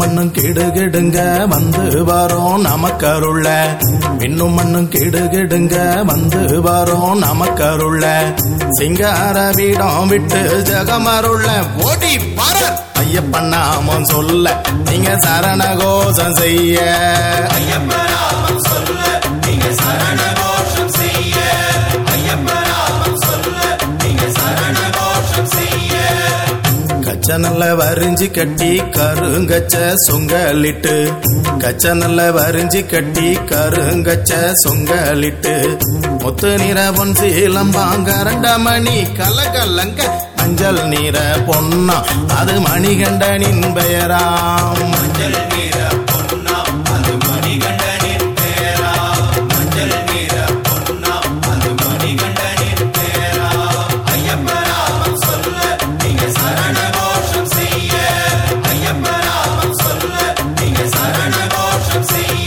மண்ணும் கிடு கிடுங்க வந்து வரோம் நமக்கருள விண்ணும் மண்ணும் கிடு கிடுங்க வந்து வரோம் நமக்கருள சிங்கார வீடம் விட்டு ஜெகமருள ஓடி பார ஐயப்பன் நாமம் சொல்ல நீங்க சரண கோஷம் செய்ய ஐயப்பராமம் சொல்ல நீங்க சரண கோஷம் செய்ய ஐயப்பராமம் சொல்ல நீங்க சரண கோஷம் செய்ய கச்ச நல்ல வரிஞ்சு கட்டி கருங்கச்ச சொங்கலிட்டு கச்ச நல்ல வரிஞ்சு கட்டி கருங்கச்ச சொங்கலிட்டு முத்து நிற பொன் சீலம்பாங்க மணி கலகலங்க மஞ்சள் நிற பொன்னா அது மணிகண்டனின் பெயராம் மஞ்சள் நீர பொன்னா அது மணிகண்டனின் பேரா மஞ்சள் நீர பொன்னா அது மணிகண்டனின் பேரா ஐயப்பராமம் சொல்ல நீங்க சரண கோஷம் செய்ய ஐயப்பராமம் சொல்ல நீங்க சரண கோஷம் செய்ய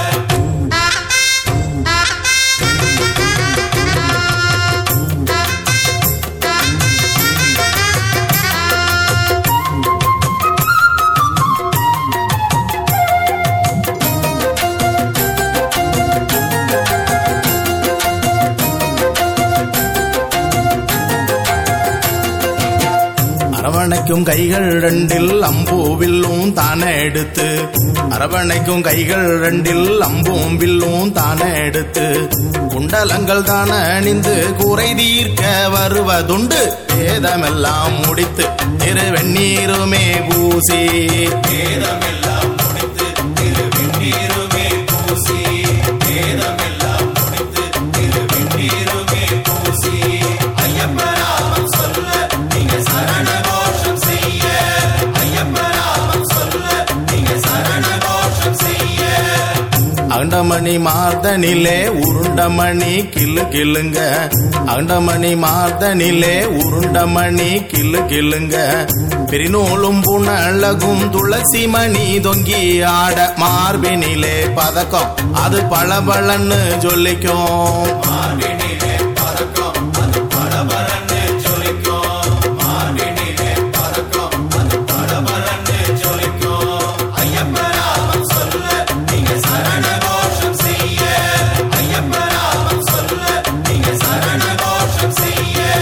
அரவணைக்கும் கைகள் ரெண்டில் அம்பு வில்லும் தானே எடுத்து அரவணைக்கும் கைகள் ரெண்டில் அம்பும் வில்லும் தானே எடுத்து குண்டலங்கள் தான அணிந்து குறை தீர்க்க வருவதுண்டு வேதமெல்லாம் முடித்து திரு வெந்நீருமே பூசி வேதமெல்லாம் முடித்து திருவெண்ணீருமே பூசி வேதமெல்லாம் முடித்து திருவெண்ணீருமே பூசி ஐயப்பராமம் சொல்ல நீங்க சரண கோஷம் செய்ய ஐயப்பராமம் சொல்ல நீங்க சரண கோஷம் செய்ய அண்டமணி மார்தனிலே உருண்டமணி கிளு கிளுங்க அண்டமணி மார்தனிலே உருண்டமணி கிளு கிளுங்க பிரிநூலும் புனழகும் துளசி மணி தொங்கி ஆட மார்பினிலே பதக்கம் அது பளபளன்னு சொல்லிக்கும் மார்பினிலே பறக்கும் அது படபடன்னு ஜொலிக்கும் மார்பினிலே பறக்கும் அது படபடன்னு ஜொலிக்கும் ஐயப்பராமம் சொல்ல நீங்க சரண கோஷம் செய்ய ஐயப்பராமம் சொல்ல நீங்க சரண கோஷம் செய்ய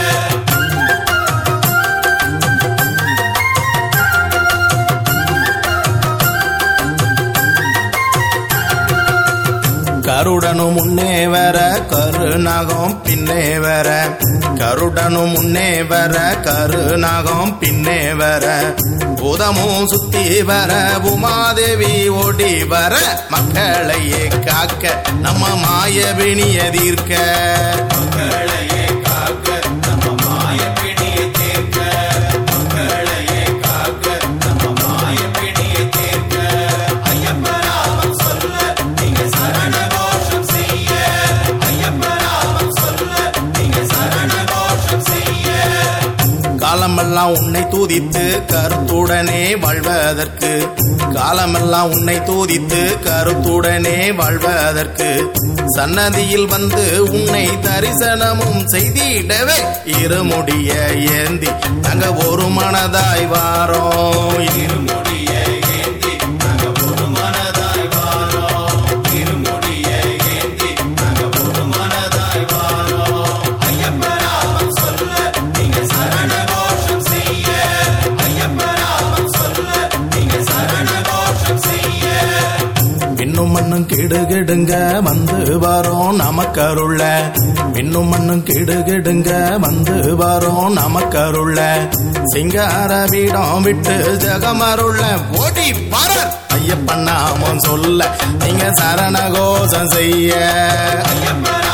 கருடனும் முன்னே வர கருநகம் பின்னே வர கருடனும் முன்னே வர கருநகம் பின்னே வர பூதமும் சுத்தி வர உமாதேவி ஓடி வர மக்களையே காக்க நம்ம மாயவினிய தீர்க்க மக்களையே காக்க நம்ம மாய பிணியை தீர்க்க மக்களையே காக்க நம்ம மாய பிணியை தீர்க்க ஐயப்பராமம் சொல்ல நீங்க சரண கோஷம் செய்ய ஐயப்பராமம் சொல்ல நீங்க சரண கோஷம் செய்ய காலமெல்லாம் உன்னை தூதித்து கருத்துடனே வாழ்வதற்கு காலமெல்லாம் உன்னை தூதித்து கருத்துடனே வாழ்வதற்கு சன்னதியில் வந்து உன்னை தரிசனமும் செய்திடவே இருமுடிய ஏந்தி நாங்க ஒரு மனதாய் வாரோம் இருமுடிய ஏந்தி நாங்க ஒரு மனதாய் வாரோம் இருமுடிய ஏந்தி நாங்க ஒரு மனதாய் வாரோம் ஐயப்பராமம் சொல்ல நீங்க சரண கோஷம் செய்ய ஐயப்பராமம் சொல்ல நீங்க சரண கோஷம் செய்ய விண்ணும் மண்ணும் கிடு கிடுங்க வந்து வரோம் நமக்கருள விண்ணும் மண்ணும் கிடு கிடுங்க வந்து வரோம் நமக்கருள சிங்கார வீடம் விட்டு ஜெகமருள ஓடி பார ஐயப்பன் நாமம் சொல்ல நீங்க சரண கோஷம் செய்ய ஐயப்பராமம்